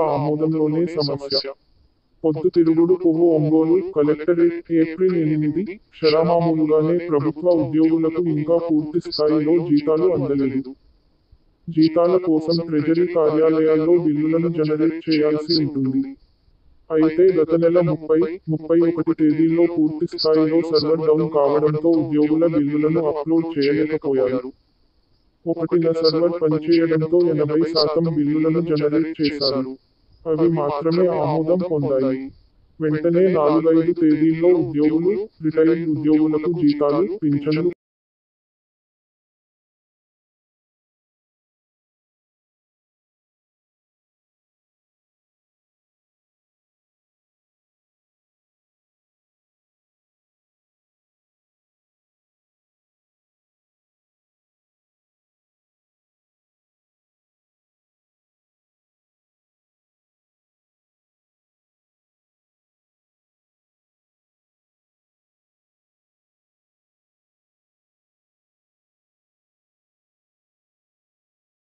ఆమోదంలోనే సమస్య పొద్దుతిరుగుడు పువ్వు ఒంగోలు కలెక్టరేట్ ఏప్రిల్ ఎనిమిది శరామామూలుగానే ప్రభుత్వ ఉద్యోగులకు ఇంకా పూర్తి స్థాయిలో జీతాలు అందలేదు జీతాల కోసం ట్రెజరీ కార్యాలయాల్లో బిల్లులను జనరేట్ చేయాల్సి ఉంటుంది అయితే గత నెల ముప్పై ముప్పై ఒకటి తేదీల్లో పూర్తి స్థాయిలో సర్వర్ డౌన్ కావడంతో ఉద్యోగుల బిల్లులను అప్లోడ్ చేయలేకపోయారు ఒకటిన సర్వర్ పనిచేయడంతో ఎనభై శాతం బిల్లులను జనరేట్ చేశారు అవి మాత్రమే ఆమోదం పొందాయి వెంటనే నాలుగైదు తేదీల్లో ఉద్యోగులు రిటైర్డ్ ఉద్యోగులకు జీతాలు పింఛన్లు